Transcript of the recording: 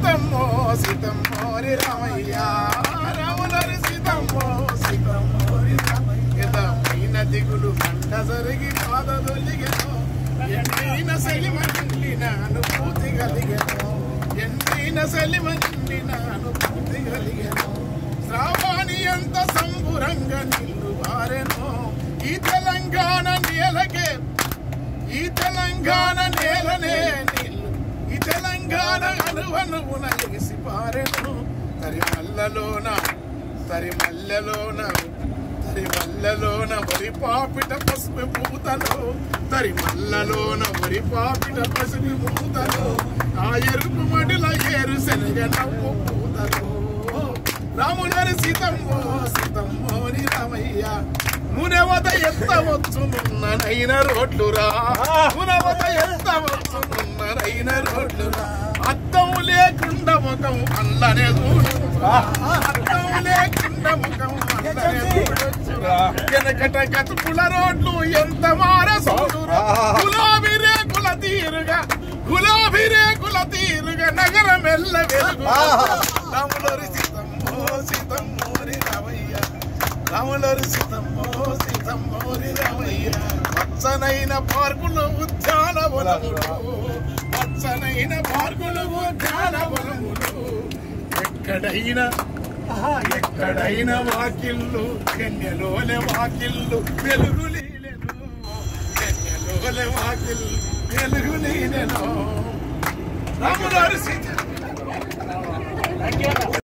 సీతమ్మో సీతమ్మోరి రామయ్య రాములరి సీతమ్మో సీతమ్మోరి రామయ్య పైన దిగులు మంట జరిగి పాద దొలిగెను ఎండిన సెలిమ నిండినాను పూర్తి కలిగెను ఎండిన సెలిమ నిండినాను పూర్తి కలిగెను శ్రావాణి ఎంత సంబురంగా నిల్లు వారెను ఈ తెలంగాణ నేలకే ఈ తెలంగాణ నేలనే నీళ్ళు ఈ తెలంగాణ అనువనువున ఎగిసి పారెను తరిమల్లలోన తరిమల్లలోన తరిమల్లలోన వరి పాపిట పసుపు పూతలు తరిమల్లలోన వరి పాపిట పసుపు పూతలు ఆ ఎరుపు మడిల ఏరు శనగ నవ్వు పూతలు రాముడారి సీతమ్మో సీతమ్మోని రామయ్య మునవత ఎత్తవచ్చునున్ననైన రోడ్లురా మునవత ఎత్తవచ్చునున్ననైన రోడ్లురా అద్దం లేకుండా ముఖం అల్లనే చూడురా అద్దం లేకుండా ముఖం అల్లనే చూడొచ్చురా వెనకట గతుకుల రోడ్లు ఎంత మార చూడురా గులాబీ రేకుల తీరుగా గులాబీ రేకుల తీరుగా నగరం ఎల్ల వెలుగు రాములరి సీతమ్మో సీతమ్మోరి రామయ్య రాములరి సీతమ్మో సీతమ్మోరి రామయ్య పచ్చనైన పార్కులు ఉద్యానవనములు పచ్చనైన పార్కులు ఉద్యానవనములు ఎక్కడైనా ఎక్కడైన వాకిళ్ళు కన్యలోనే వాకిళ్ళు వెలుగులీలెను కన్యలోనే వాకిళ్ళు వెలుగులీలెను రాములారి సీత